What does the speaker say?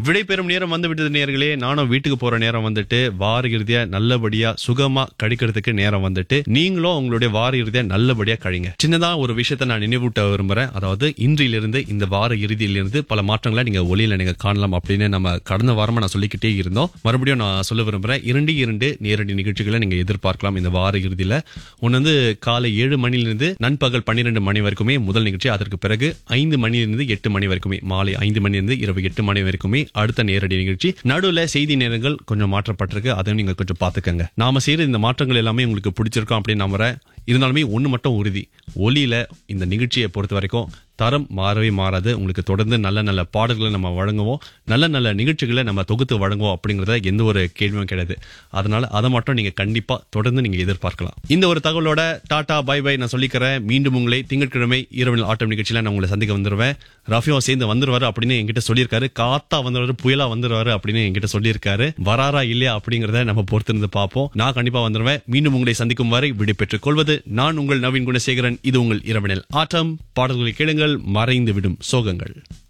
விடை பெறும் நேரம் வந்து விட்டது நேர்களே நானும் வீட்டுக்கு போற நேரம் வந்துட்டு வார இறுதியா நல்லபடியா சுகமா கழிக்கிறதுக்கு நேரம் வந்துட்டு நீங்களும் உங்களுடைய வார இறுதியா நல்லபடியா கழிங்க சின்னதா ஒரு விஷயத்த நான் நினைவூட்ட விரும்புறேன் அதாவது இன்றிலிருந்து இந்த வார இறுதியிலிருந்து பல மாற்றங்களை நீங்க ஒளியில நீங்க காணலாம் அப்படின்னு நம்ம கடந்த வாரமா நான் சொல்லிக்கிட்டே இருந்தோம் மறுபடியும் நான் சொல்ல விரும்புறேன் இரண்டு இரண்டு நேரடி நிகழ்ச்சிகளை நீங்க எதிர்பார்க்கலாம் இந்த வார இறுதியில ஒன்னு வந்து காலை ஏழு மணிலிருந்து நண்பகல் பன்னிரெண்டு மணி வரைக்குமே முதல் நிகழ்ச்சி அதற்கு பிறகு ஐந்து மணிலிருந்து எட்டு மணி வரைக்குமே மாலை ஐந்து மணிலிருந்து இரவு எட்டு மணி வரைக்குமே அடுத்த நேரடி நிகழ்ச்சி நடுவுல செய்தி நேரங்கள் கொஞ்சம் மாற்றப்பட்டிருக்கு அதையும் நீங்க கொஞ்சம் பாத்துக்கங்க நாம செய்யற இந்த மாற்றங்கள் எல்லாமே உங்களுக்கு பிடிச்சிருக்கோம் அப்படின்னு நம்புறேன் இருந்தாலுமே ஒண்ணு மட்டும் உறுதி ஒலியில இந்த நிகழ்ச்சியை பொறுத்த வரைக்கும் தரம் மாறவே மாறாது உங்களுக்கு தொடர்ந்து நல்ல நல்ல பாடல்களை நம்ம வழங்குவோம் நல்ல நல்ல நிகழ்ச்சிகளை நம்ம தொகுத்து வழங்குவோம் அப்படிங்கறத எந்த ஒரு கேள்வியும் கிடையாது அதனால அதை மட்டும் நீங்க கண்டிப்பா தொடர்ந்து நீங்க எதிர்பார்க்கலாம் இந்த ஒரு தகவலோட டாடா பை பை நான் சொல்லிக்கிறேன் மீண்டும் உங்களை திங்கட்கிழமை இரவு ஆட்டம் நிகழ்ச்சியில நான் உங்களை சந்திக்க வந்துருவேன் ரஃபியும் சேர்ந்து வந்துருவாரு அப்படின்னு என்கிட்ட சொல்லியிருக்காரு காத்தா வந்துருவாரு புயலா வந்துருவாரு அப்படின்னு என்கிட்ட சொல்லியிருக்காரு வராரா இல்லையா அப்படிங்கறத நம்ம பொறுத்திருந்து பார்ப்போம் நான் கண்டிப்பா வந்துருவேன் மீண்டும் உங்களை சந்திக்கும் வரை விடை பெற்றுக் கொள்வது நான் உங்கள் நவீன் குணசேகரன் இது உங்கள் இரவனில் ஆட்டம் பாடல்களை கேளுங்கள் மறைந்து விடும் சோகங்கள்